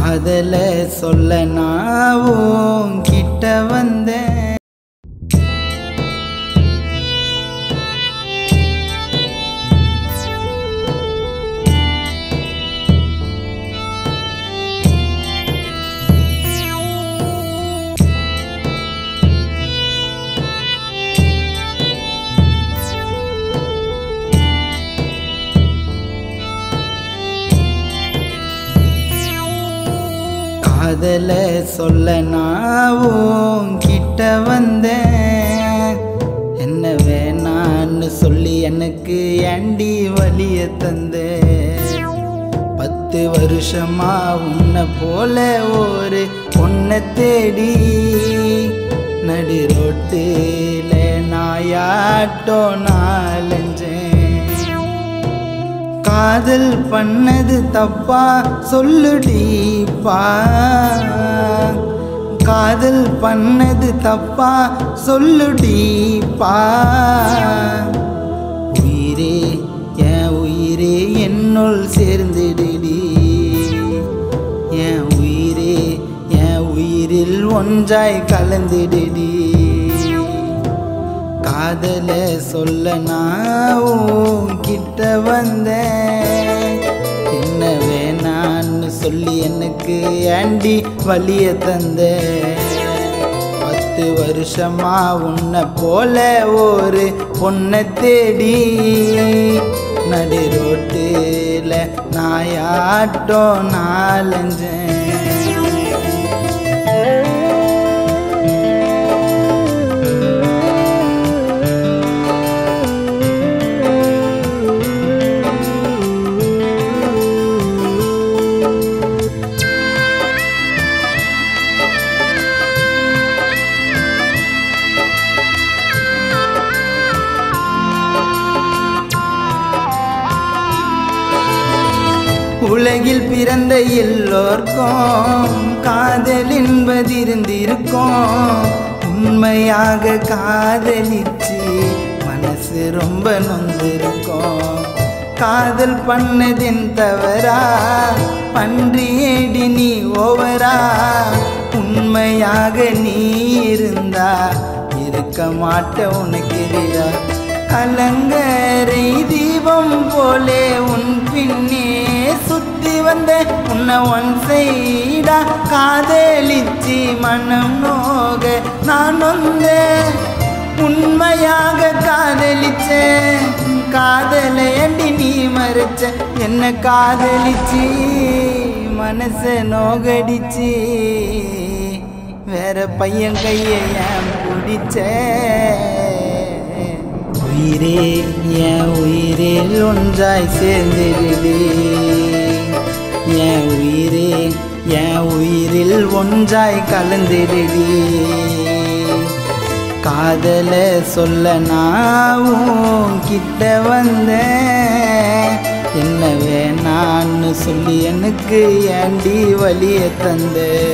காதல சொல்ல நான் உன் கிட்ட வந்தேன் காதல சொல்ல நான் உன் கிட்ட வந்தேன் என்ன வேணான்னு சொல்லி எனக்கு ஏண்டி வலிய தந்த பத்து வருஷமா உன்னை போல ஒரு பொண்ணை தேடி நடு ரோட்டில் நாயாட்டோ நாலஞ்சேன் காதல் பண்ணது தப்பா சொல்லுடீப்பா காதல் பண்ணது தப்பா சொல்லுடீப்பா உயிரே என் உயிரே என்னுள் சேர்ந்துடுடி என் உயிரே என் உயிரில் ஒன்றாய் கலந்துடுடி காதல சொல்ல நான் உன் கிட்ட வந்தேன் என்ன வேணான்னு சொல்லி எனக்கு ஏண்டி வலிய தந்த பத்து வருஷமா உன்னை போல ஒரு பொண்ணை தேடி நடு ரோட்டில் நாயாட்டோ நாலஞ்சேன் உலகில் பிறந்த எல்லோர்க்கும் காதல் என்பதிருந்திருக்கும் உண்மையாக காதலிச்சு மனசு ரொம்ப நொந்திருக்கும் காதல் பண்ணதின் தவறா பன்றியேடி நீ ஓவரா உண்மையாக நீ இருந்தா இருக்க மாட்ட உனக்கு கலங்கரை தீபம் போலே உன் பின்னே சுத்தி வந்த உன்னை ஒன் சைடா காதலிச்சு மனம் நோக நான் வந்த உண்மையாக காதலிச்சேன் காதலையண்டி நீ மறைச்ச என்ன காதலிச்சு மனச நோகடிச்சு வேற பையன் கையை ஏன் பிடிச்ச உயிரே என் உயிரில் ஒன்றாய் சேர்ந்திருடி என் உயிரே என் உயிரில் ஒன்றாய் கலந்திருடி காதல சொல்ல நான் உன் கிட்ட வந்தேன் என்ன வேணான்னு சொல்லி எனக்கு ஏண்டி வலிய தந்த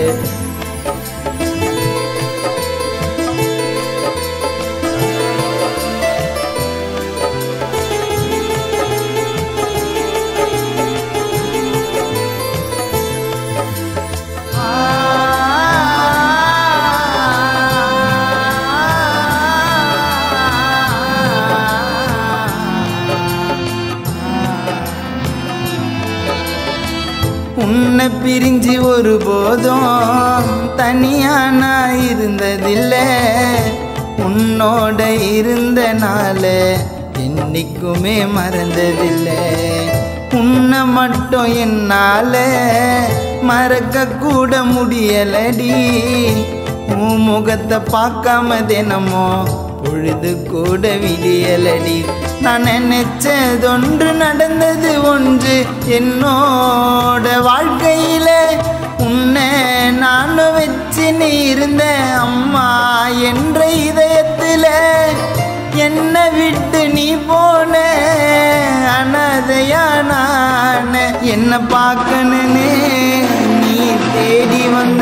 உன்னை பிரிஞ்சு ஒரு போதும் தனியா நான் இருந்ததில்லை உன்னோட இருந்த நாள என்னைக்குமே மறந்ததில்லை உன்னை மட்டும் என்னால மறக்க கூட முடியலடி உன் முகத்தை பார்க்காம தினமோ பொழுது கூட விடியலடி நான் நினைச்சதொன்று நடந்தது ஒன்று என்னோட வாழ்க்கையில உன்னை நானும் வச்சு நீ இருந்த அம்மா என்ற இதயத்துல என்னை விட்டு நீ போன அனாதையா நான் என்ன பார்க்கணுன்னு நீ தேடி வந்த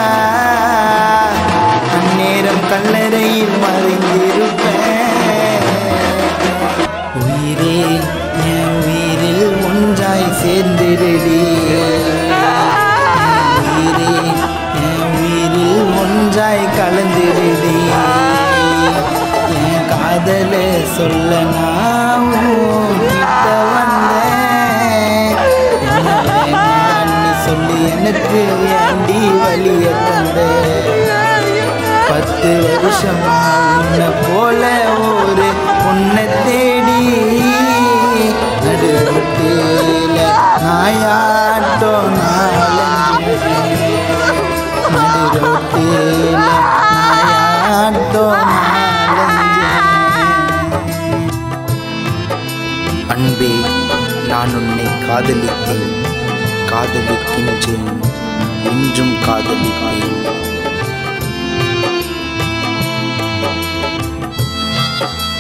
அந்நேரம் கல்லறையில் மறைந்திருப்பேன் உயிரே என் உயிரில் ஒன்றாய் சேர்ந்திருடி என் சொல்ல நான் உன்கிட்ட வந்தேன் என்ன வேணான்னு சொல்லி எனக்கு ஏண்டி வழிய தந்த பத்து வருஷமா உன்னை போல ஒரு பொண்ணை தேடி நடு ரொட்டியில நாயாட்டோ நாலஞ்சேன் நடு ரொட்டியில நாயாட்டோ நாலஞ்சேன் அன்பே நான் உன்னை காதலித்தேன் காதலிக்கின்றேன் என்றும் காதலிப்பேன்